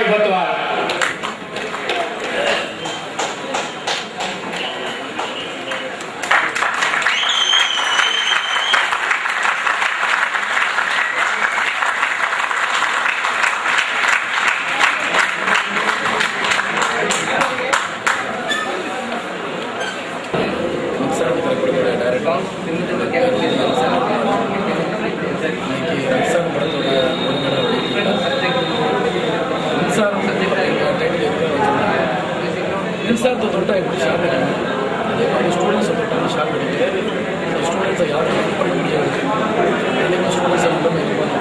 கொத்துவார் மின்சாரம் திரைப்படத்தோட டைரக்டர் இன்னைக்கு மின்சாரம் படத்தோட ஒருங்கிணைந்த மின்சாரம் அப்படிங்கிற டைட்டில் எதுக்காக வச்சிருந்தாங்க மின்சாரத்தை தொட்டா எப்படி ஷாக் அடிக்கும் அதே மாதிரி ஸ்டூடெண்ட்ஸை தொட்டாலும் ஷாக் அடிக்கும் ஸோ ஸ்டூடெண்ட்ஸை யாரும் இது பண்ண முடியாது என்னைக்கும் ஸ்டூடெண்ட்ஸை மட்டுமே இது பண்ண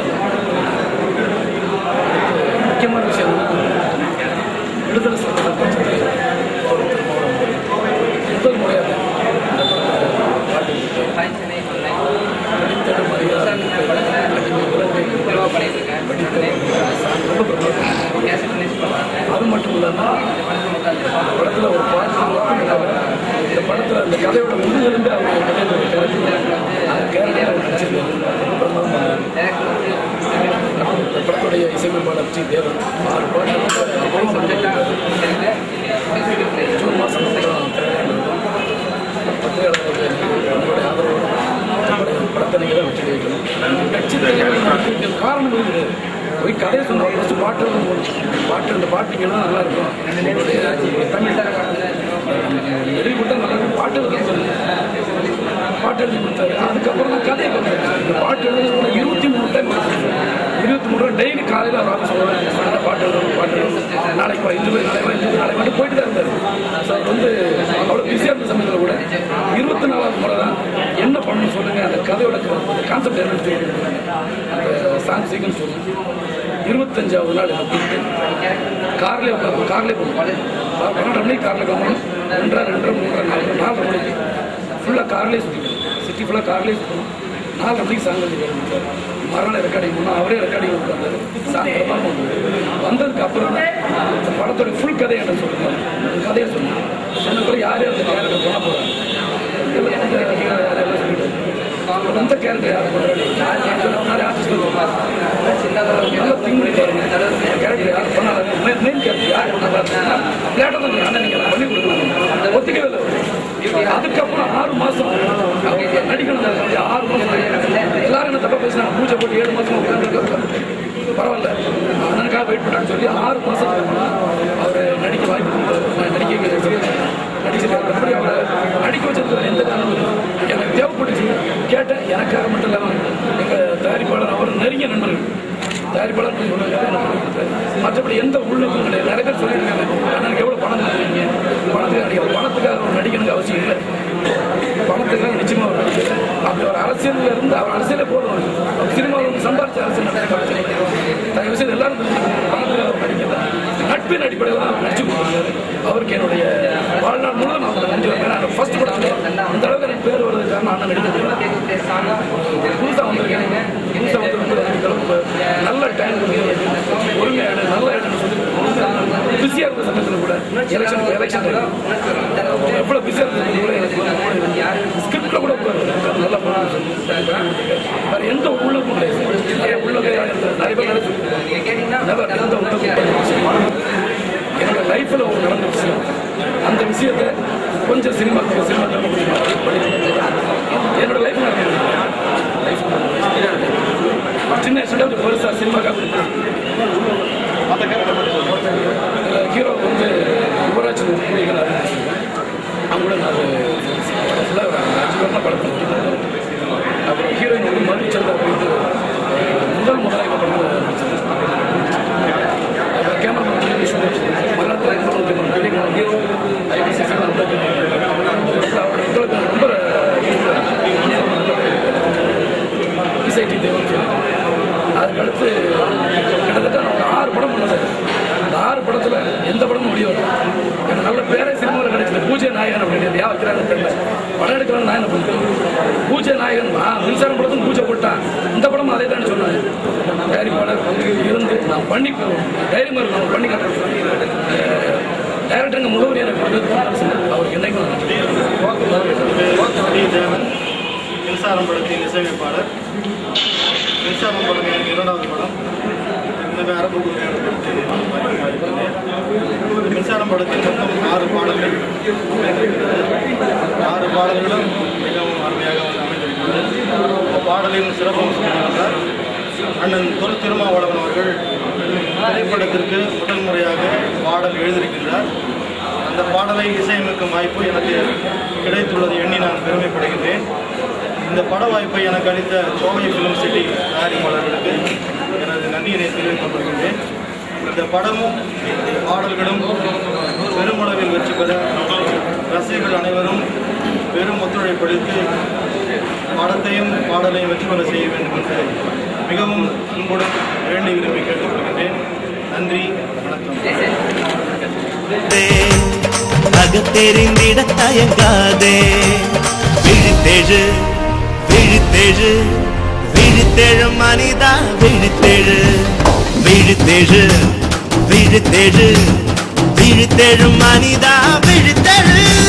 அடுத்து முக்கியமான விஷயம் என்னன்னா விடுதலை சிறுத்தைகள் பட்சத்தில் ஒரு திருமாவளவன் முதல் முறையாக இந்த படத்தில் பாட்டு படித்தது மரியாதை அடிமை உறவை படித்தது ரொம்ப பிரபலம் அது மட்டும் இல்லாமல் படத்தில் ஒரு பாட்டு மட்டும் இல்லாமல் இந்த படத்தில் அந்த கதையோட முதுகிலிருந்து அவங்க கதையில் ஒரு கேரக்டர் அந்த கேரக்டர் அவர் நடிச்சிருக்காரு ரொம்ப பிரமாதம் இந்த படத்துடைய இசையமைப்பாளர் டி தேவன் ஆறு பாட்டு அவ்வளோ பண்ணியிருக்காரு ஜூன் மாதம் பத்திரிகையாளர்களுடைய உங்களுடைய ஆதரவோடு நம்முடைய படத்தை நீங்கள் தான் வெற்றி வைக்கணும் கட்சி காரணங்கள் கிடையாது போய் கதையை சொன்ன ஃபஸ்ட்டு பாட்டு எழுதணும் போகணும். பாட்டு இந்த பாட்டுங்கன்னா நல்லா இருக்கும் உங்களுடைய தமிழ் எழுதி கொடுத்தா நல்லா இருக்கும் பாட்டு எழுத சொல்லுங்க பாட்டு எழுதி கொடுத்தாரு அதுக்கப்புறம் தான் கதையை கொடுத்தாரு இந்த பாட்டு எழுதுறது இருபத்தி மூணு டைம் இருபத்தி மூணு டெய்லி காலையில் அவர் ஆஃபீஸ் சொல்லுவாங்க பாட்டு எழுதணும் பாட்டு எழுதணும் நாளைக்கு வா இது போய் நாளைக்கு வா இது போய் நாளைக்கு வந்து போயிட்டு தான் இருந்தார் ஸோ அவர் வந்து அவ்வளோ பிஸியாக இருந்த சமயத்தில் கூட இருபத்தி நாலாவது முறை தான் என்ன பண்ணணும் சொல்லுங்க அந்த கதையோட கான்செப்ட் என்னன்னு தெரியும் அந்த சாங் சீக்கிரம் சொல்லுங்க இருபத்தஞ்சாவது நாள் என்ன கூப்பிட்டு கார்லேயே உட்காந்து கார்லேயே போகணும் பன்னெண்டு மணிக்கு காரில் கிளம்பணும் ரெண்டரை ரெண்டரை மூன்றரை நாலு நாலரை மணிக்கு ஃபுல்லாக கார்லேயே சுற்றிக்கணும் சிட்டி ஃபுல்லாக கார்லேயே சுற்றணும் நாலரை மணிக்கு சாங் எழுதி ஆரம்பிச்சார் மறுநாள் ரெக்கார்டிங் பண்ணோம் அவரே ரெக்கார்டிங் உட்காந்தாரு சாங் தான் பண்ணுவார் வந்ததுக்கு அப்புறம் தான் இந்த படத்தோட ஃபுல் கதையை என்ன சொல்லுங்க அந்த கதையை சொன்னேன் சொன்னதுக்குள்ள யார் யார் அந்த கேரக்டர் பண்ண போகிறாங்க எல்லாம் இந்த hero யார் யாரெல்லாம் சொல்லிட்டு அவர் அந்த கேரக்டர் யார் பண்ணுறாங்க ஆர்டிஸ்ட் நல்லா திங்க் பண்ணி பாருங்க கேரக்டர் யார் பண்ணாலும் மெயின் கேரக்டர் யார் பண்ணாலும் லேட்டாக தான் ஆனால் நீங்கள் பண்ணி கொடுக்கலாம் ஒத்துக்கவே இல்லை அவரு. அதுக்கப்புறம் ஆறு மாதம் அவங்க நடிக்கணும் அப்படி ஆறு மாதம் எல்லாரும் என்ன தப்பா பேசுனாங்க பூஜை போட்டு ஏழு மாதம் உட்காந்து பரவாயில்ல அண்ணனுக்காக வெயிட் பண்ணான்னு சொல்லி ஆறு மாதத்துக்கு அப்புறம் அவர் நடிக்க வாய்ப்பு கொடுத்தாரு. நான் நடிக்க நடிச்சிருக்காரு அப்படி அவரை நடிக்க வச்சதுக்கு எந்த காரணமும் இல்லை. எனக்கு தேவைப்பட்டுச்சு கேட்டேன் எனக்காக மட்டும் இல்லாமல் எங்கள் தயாரிப்பாளர் அவர் நெருங்கிய நண்பர்கள் தயாரிப்பாளர் போய் சொன்னாங்க, எனக்கு பண்ணி கொடுத்தாரு. மற்றபடி எந்த உள்ளுக்கும் கிடையாது நிறைய பேர் சொல்லியிருக்காங்க அண்ணனுக்கு எவ்வளோ பணம் கொடுக்குறீங்க பணத்துக்கு நடிக்க பணத்துக்காக அவர் நடிக்கணுங்க அவசியம் இல்லை பணத்துக்காக நிச்சயமாக அவர் நடிக்கிறார் அப்படி ஒரு அரசியலில் இருந்து அவர் அரசியலே போடுவார் அவர் சினிமாவில் வந்து சம்பாரிச்ச அரசியல் நடக்க அவசியம் இல்லை. தயவு செய்து எல்லாரும் தெரிஞ்சுக்கணும். பணத்துக்காக அவர் நடிக்கல நட்பின் அடிப்படையில் தான் அவர் நடிச்சு கொடுக்குறாரு அவருக்கு என்னுடைய வாழ்நாள் முழுவதும் நான் அவருக்கு நன்றி வைப்பேன் நான் ஃபர்ஸ்ட் படத்தில் அந்த அளவுக்கு எனக்கு பேர் வருவதற்கு காரணம் அண்ணன் நடிக்கிறது புதுசாக வந்திருக்கேன் புதுசாக வந்து ரொம்ப இந்த அளவுக்கு நல்ல டைம் ஒருமையாடு நல்ல இடம்னு சொல்லி பிஸியாக இருந்த சமயத்தில் கூட எலெக்ஷன் எலெக்ஷன் எவ்வளோ பிஸியாக இருந்தது கூட எனக்கு ஸ்கிரிப்டில் கூட உட்காரு. நல்லா பண்ணணும்னு சொல்லி வேறு எந்த உள்ளுக்கும் கிடையாது நிறைய உள்ளுக்கு நிறைய பேர் நினைச்சு never எந்த உள்ளுக்கும் என்னோட லைஃப்பில் ஒரு நடந்த விஷயம் அந்த விஷயத்தை கொஞ்சம் சினிமா சினிமா என்னோட லைஃப் நடந்தது லைஃப் சின்ன சின்ன பெருசாக சினிமாக்காக இதில் ஹீரோ வந்து யுவராஜ் பிள்ளைகள் அவங்க கூட நான் ஃபுல்லாக ஒரு அஞ்சு பேர் தான் படம் பண்ணிருக்கேன். அப்புறம் ஹீரோயின் வந்து மதுச்சந்திரா போயிட்டு முதல் முதலாக இந்த படம் அப்புறம் கேமரா மரணத்தில் ஹீரோ ஐபிசி ரொம்ப இசைடி தேவன் அதுக்கடுத்து கிட்டத்தட்ட நான் ஒரு ஆறு படம் பண்ணேன் அந்த ஆறு படத்தில் எந்த படமும் முடிய வரும் எனக்கு நல்ல பேரே சினிமாவில் கிடைச்சது பூஜை நாயகன் அப்படின்னு ஏன் வைக்கிறாங்கன்னு தெரியல படம் எடுக்கிறாங்க நான் என்ன பண்ணுறேன் பூஜை நாயகன் ஆ மின்சாரம் படத்தும் பூஜை போட்டான் இந்த படமும் அதே தான் சொன்னாங்க தயாரிப்பாளர் வந்து இருந்து நான் பண்ணி தைரியமாக இருக்கும் நான் பண்ணி காட்டுறேன் டைரக்டருங்க முகவரி எனக்கு கொடுத்தது அவருக்கு என்னைக்கும் டி தேவன் மின்சாரம் படத்தின் இசையமைப்பாளர் மின்சாரம் படம் எனக்கு இரண்டாவது படம் இந்த அரபு பாடலின் சிறப்பம்சம் என்னவென்றால் அண்ணன் தொல் திருமாவளவன் அவர்கள் திரைப்படத்திற்கு முதல் முறையாக பாடல் எழுதியிருக்கின்றார் அந்த பாடலை இசையமைக்கும் வாய்ப்பு எனக்கு கிடைத்துள்ளதை எண்ணி நான் பெருமைப்படுகின்றேன் இந்த பட வாய்ப்பை எனக்கு அளித்த கோவை ஃபிலிம் சிட்டி தயாரிப்பாளர்களுக்கு எனது நன்றியினை தெரிவித்துக் கொள்கின்றேன் இந்த படமும் பாடல்களும் பெருமளவில் வெற்றி பெற ரசிகர்கள் அனைவரும் பெரும் ஒத்துழைப்பளித்து படத்தையும் பாடலையும் வெற்றி பெற செய்ய வேண்டும் என்று மிகவும் அன்புடன் வேண்டி விரும்பி கேட்டுக்கொள்கின்றேன் நன்றி வணக்கம் அகத்தெறிந்திட தயங்காதே விழித்தெழு விழித்தெழு விழித்தெழு மனிதா விழித்தெழு விழித்தெழு விழித்தெழு விழித்தெழு மனிதா விழித்தெழு